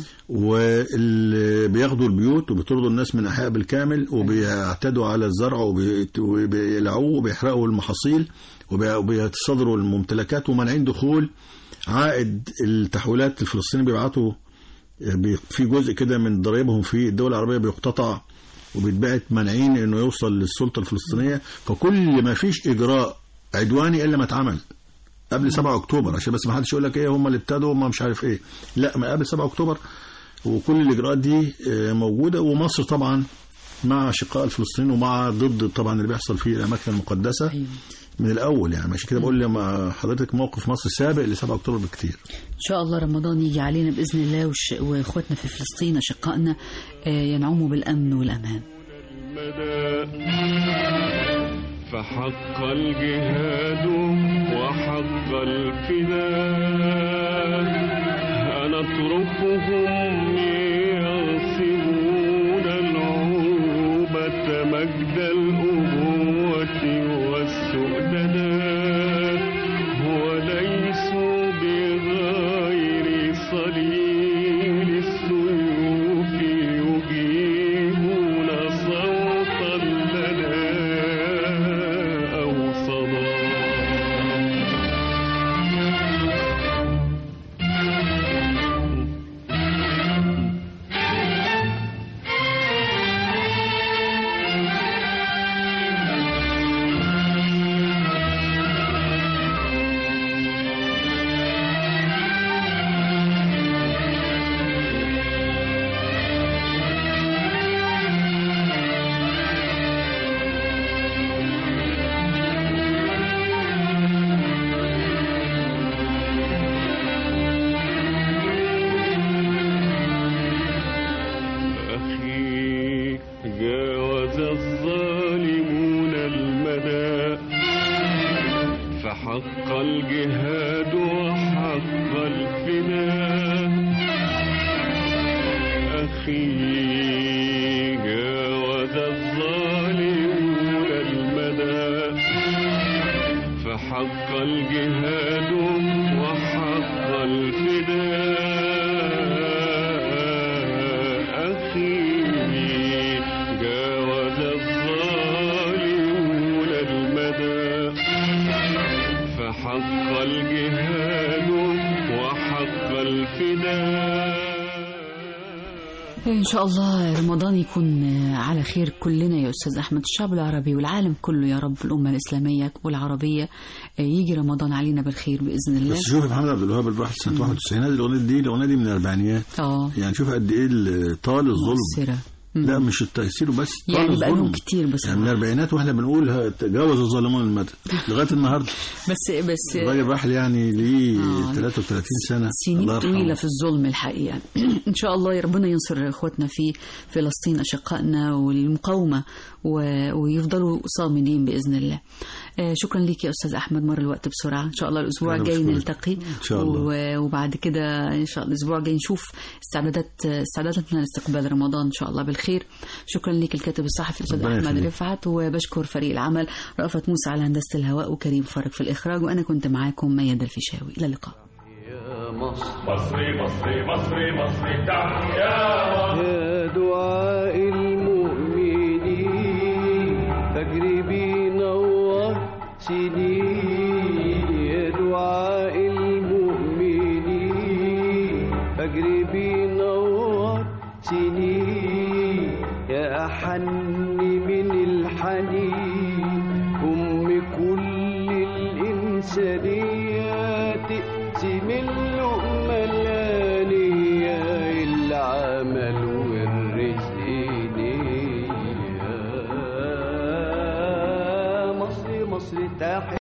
واللي بياخدوا البيوت وبيطردوا الناس من أحياء بالكامل وبيعتدوا على الزرع وبي- وبيلعوه وبيحرقوا المحاصيل وبي- وبيتصدروا الممتلكات ومانعين دخول عائد التحويلات الفلسطينيين بيبعتوا بي- في جزء كده من ضرائبهم في الدول العربية بيقتطع وبيتبعت مانعين انه يوصل للسلطه الفلسطينيه فكل ما فيش اجراء عدواني الا ما اتعمل قبل 7 اكتوبر عشان بس ما حدش يقول لك ايه هم اللي ابتدوا هم مش عارف ايه لا ما قبل 7 اكتوبر وكل الاجراءات دي آه، موجوده ومصر طبعا مع شقاء الفلسطينيين ومع ضد طبعا اللي بيحصل في الاماكن المقدسه
أيوة.
من الاول يعني عشان كده بقول لما حضرتك موقف مصر سابق ل 7 اكتوبر بكتير
ان شاء الله رمضان يجي علينا باذن الله وش... واخواتنا في فلسطين اشقائنا آه، ينعموا بالامن والامان
المدى فحق الجهاد وحق الفداء أنتركهم يغصبون العروبة مجد الأبوة والسؤدداء وليسوا بغير صليل السيوف يجيبون صوتا لنا أو صدى أخي جاوز الظالمون المدى فحق الجهاد وحق الفداء أخي جاوز الظالمون المدى فحق الجهاد وحق الفداء أخي جاوز الظالمون المدى فحق الجهاد وحق الفداء
إن شاء الله رمضان يكون على خير كلنا يا أستاذ أحمد الشعب العربي والعالم كله يا رب الأمة الإسلامية والعربية يجي رمضان علينا بالخير بإذن الله
بس شوف محمد عبد الوهاب الواحد سنه 91 هذه الاغنيه دي الاغنيه دي من الاربعينيات
اه
يعني شوف قد ايه ال- طال الظلم
مؤثرة مم.
لا مش التأثير بس طال
يعني بقالهم
الظلم.
كتير بس
يعني من الاربعينات واحنا بنقول ه- تجاوز الظالمون المدى لغايه النهارده
بس بس
الراجل راح ليه ليه
آه.
33 سنه
سنين
الله يرحمه.
طويلة في الظلم الحقيقة إن شاء الله يا ربنا ينصر إخواتنا في فلسطين أشقائنا والمقاومة و- ويفضلوا صامدين بإذن الله آه، شكرا ليك يا أستاذ أحمد مر الوقت بسرعة إن شاء الله الأسبوع
أنا
الجاي
بشكرك.
نلتقي
إن شاء الله.
و- وبعد كده إن شاء الله الأسبوع الجاي نشوف استعدادات استعداداتنا لاستقبال رمضان إن شاء الله بالخير شكرا ليك الكاتب الصحفي الأستاذ
ربنا
أحمد
يخليك.
رفعت وبشكر فريق العمل رأفت موسى على هندسة الهواء وكريم فرج في الإخراج وأنا كنت معاكم ميادة الفيشاوي إلى اللقاء
مصري مصري مصري مصري تحيا
يا دعاء المؤمنين فجر بينور سنين يا دعاء المؤمنين فجر بينور سنين يا أحن من الحنين أم كل الإنسانية تقسم اللقمة